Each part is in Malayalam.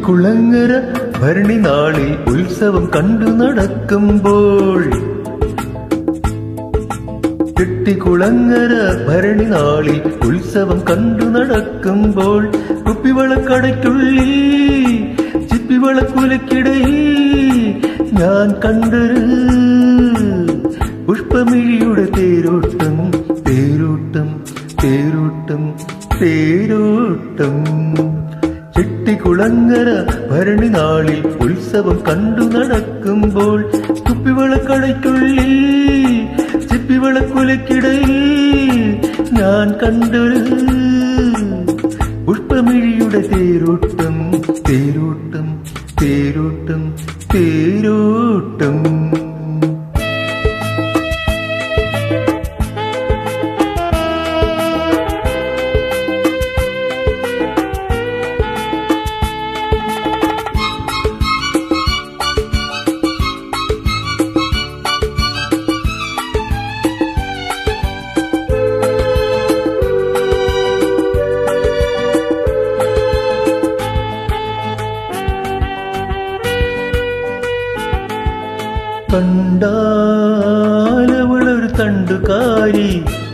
ചെട്ടിക്കുളങ്ങര ഭരണി നാളിൽ ഉത്സവം കണ്ടു നടക്കുമ്പോൾ ചെട്ടിക്കുളങ്ങര ഭരണി നാളിൽ ഉത്സവം കണ്ടു നടക്കുമ്പോൾ കുപ്പിവളക്കടയ്ക്കുള്ളിൽ ചിപ്പിവളക്കുലക്കിടയിൽ ഞാൻ കണ്ടൊരു പുഷ്പമിഴിയുടെ തേരോട്ടം തേരോട്ടം തേരോട്ടം തേരോട്ടം ചെട്ടിക്കുളങ്ങര ഭരണി നാളിൽ ഉത്സവം കണ്ടു നടക്കുമ്പോൾ കുപ്പിവളക്കടയ്ക്കുള്ളിൽ ചിപ്പിവളക്കുലക്കിടയിൽ ഞാൻ കണ്ടൊരു പുഷ്പമിഴിയുടെ തേരോട്ടം തേരോട്ടം തേരോട്ടം തേരോട്ടം കണ്ടാലവളൊരു തണ്ടുകാരി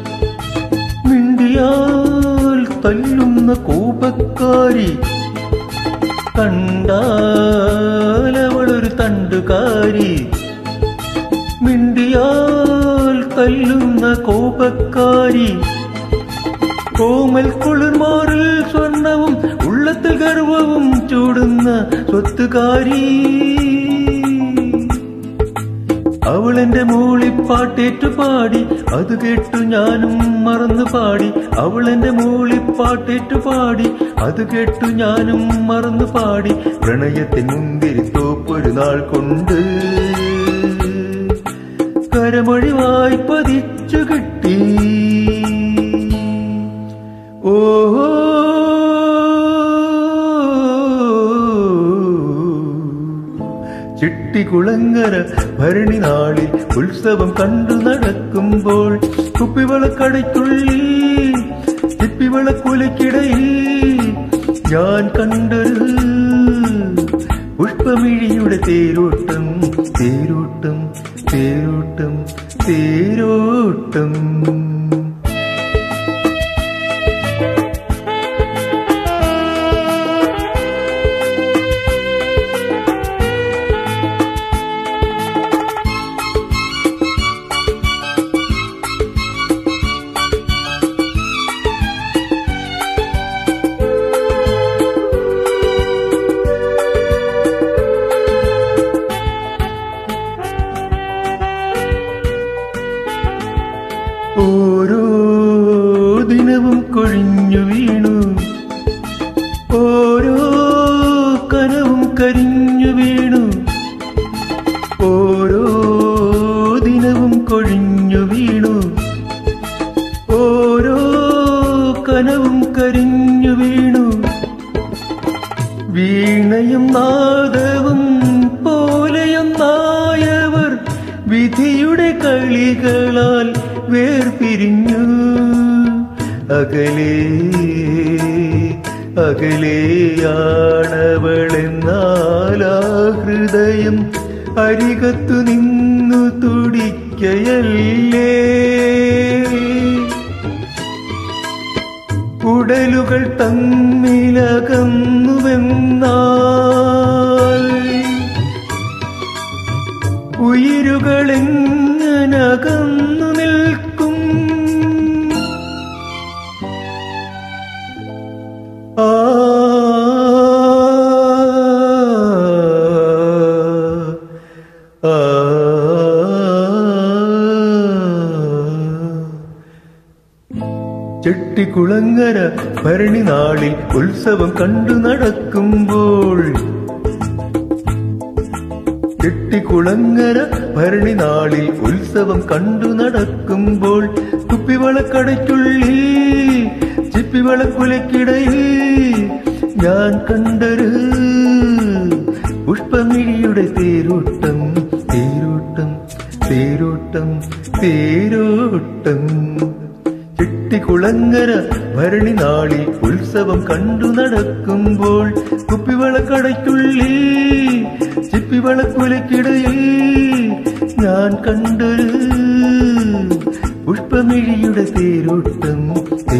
മിണ്ടിയാൽ തല്ലുന്ന കോപക്കാരി കണ്ടാലവളൊരു തണ്ടുകാരി മിണ്ടിയാൽ തല്ലുന്ന കോപക്കാരി കോമൽ കുളിർമാറിൽ സ്വർണവും ഉള്ളത്തിൽ ഗർവവും ചൂടുന്ന സ്വത്തുകാരി അവളെന്റെ മൂളിപ്പാട്ടേറ്റു പാടി അത് കേട്ടു ഞാനും മറന്നു പാടി അവളെന്റെ മൂളിപ്പാട്ടേറ്റു പാടി അത് കേട്ടു ഞാനും മറന്നു പാടി പ്രണയത്തിൻ മുന്തിരി തോപ്പൊരു നാൾ കൊണ്ട് കരമൊഴിവായി പതിച്ചു കിട്ടി ഓഹോ ചിട്ടികുളങ്ങര ഭരണി നാളിൽ ഉത്സവം കണ്ടു നടക്കുമ്പോൾ കുപ്പിവളക്കടയ്ക്കുള്ളിൽ ചിപ്പിവളക്കുലക്കിടയിൽ ഞാൻ കണ്ടൊരു പുഷ്പമിഴിയുടെ തേരോട്ടം തേരോട്ടം തേരോട്ടം തേരോട്ടം ഓരോ ദിനവും കൊഴിഞ്ഞു വീണു ഓരോ കനവും കരിഞ്ഞു വീണു ഓരോ ദിനവും കൊഴിഞ്ഞു വീണു ഓരോ കനവും കരിഞ്ഞു വീണു വീണയും നാദവും പോലെയൊന്നായവർ വിധിയുടെ കളികളാൽ വേർപിരിഞ്ഞു അകലേ അകലെയാണവളെന്നാലാ ഹൃദയം അരികത്തു നിന്നു തുടിക്കയല്ലേ ഉടലുകൾ തമ്മിലകന്നുവെന്നാൽ ഉயிருകൾ എങ്ങനകന്നു നിൽക്കും ആ ആ ചെട്ടിക്കുളങ്ങര ഭരണി നാളിൽ ഉത്സവം കണ്ടു നടക്കുമ്പോൾ ചെട്ടിക്കുളങ്ങര ഭരണി നാളിൽ ഉത്സവം കണ്ടു നടക്കുമ്പോൾ കുപ്പിവളക്കടയ്ക്കുള്ളിൽ ചിപ്പിവളക്കുലക്കിടയിൽ ഞാൻ കണ്ടൊരു പുഷ്പമിഴിയുടെ തേരോട്ടം തേരോട്ടം തേരോട്ടം തേരോട്ടം ചെട്ടിക്കുള ചെട്ടിക്കുളങ്ങര ഭരണി നാളിൽ ഉത്സവം കണ്ടു നടക്കുമ്പോൾ കുപ്പിവളക്കടയ്ക്കുള്ളിൽ ചിപ്പിവളക്കുലക്കിടയിൽ ഞാൻ കണ്ടൊരു പുഷ്പമിഴിയുടെ തേരോട്ടം